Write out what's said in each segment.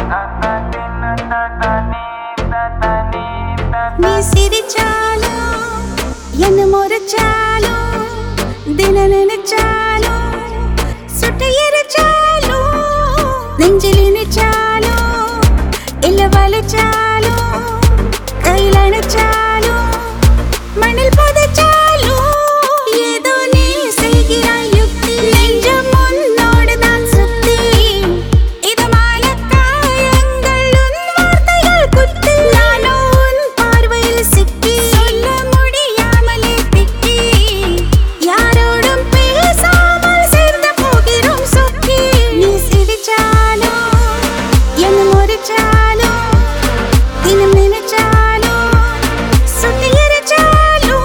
நீ சிரிச்சாலும் என்ன முறைச்சாலும் தின நினைச்சாலும் சுட்டு எரிச்சாலும் நெஞ்சில் இணைச்சாலும் இல்ல வலிச்சாலும் கையில் அணைச்சாலும் மண்ணில் புதைச்சாலும் ஏதோ நீ செய்கிறாய் யுக்தி நெஞ்சம் உன்னோடு தான் சுத்தி இதமான காயங்கள் உன் வார்த்தைகள் குத்தி நானோ உன் பார்வையில் சிக்கி சொல்ல முடியாமலே திக்கி யாரோடும் பேசாமல் சேர்ந்து போகிறோம் சொக்கி நீ சிரிச்சாலும் என்ன முறைச்சாலும் தினம் நினைச்சாலும் சுத்தி எரிச்சாலும்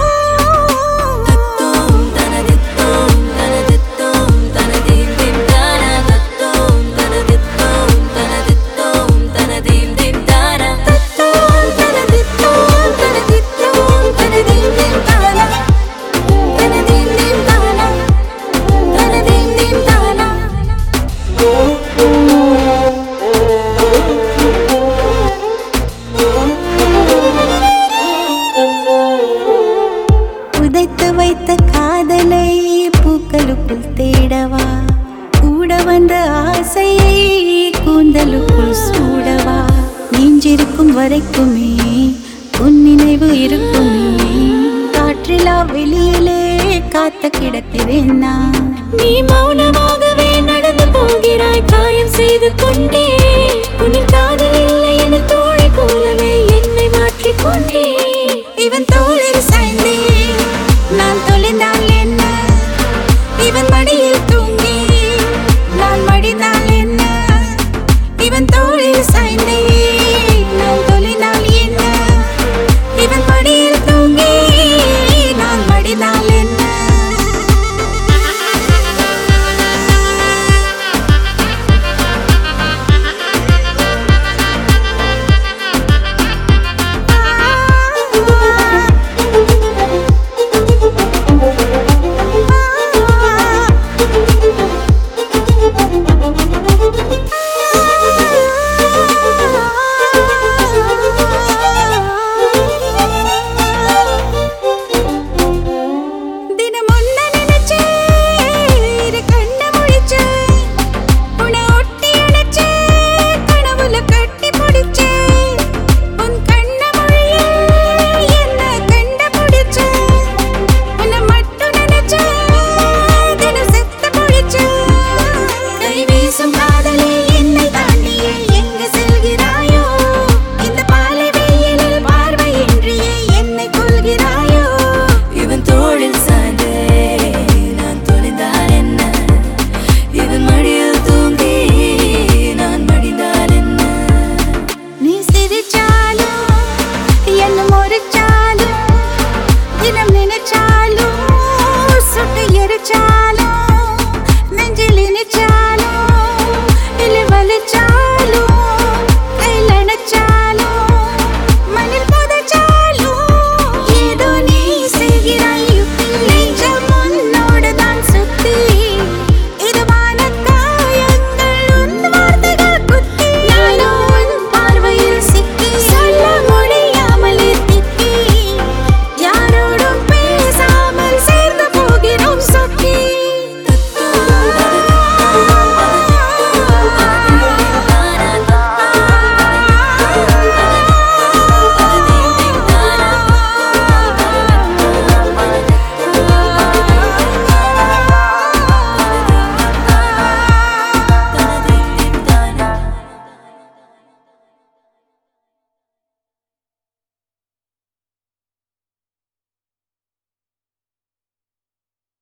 தனதித்தோம் தனதித்தோம் தனதீம் திம் தானா தத்தோம் தனதித்தோம் தனதித்தோம் தனதீம் திம் தானா தத்தோம் தனதித்தோம் தனதித்தோம் தனதீம் திம் தானா தனதீம் திம் தானா தனதீம் திம் தானா புதைத்து வைத்த காதலை பூக்களுக்குள் தேடவா கூட வந்த ஆசையை கூந்தலுக்குள் சூடவா நெஞ்சிருக்கும் வரைக்குமே உன் நினைவு இருக்குமே காற்றிலா வெளியிலே காத்த கிடக்கிறேன் நான் நீ மௌனமாகவே நடந்து போகிறாய் காயம் செய்து கொண்டே உன்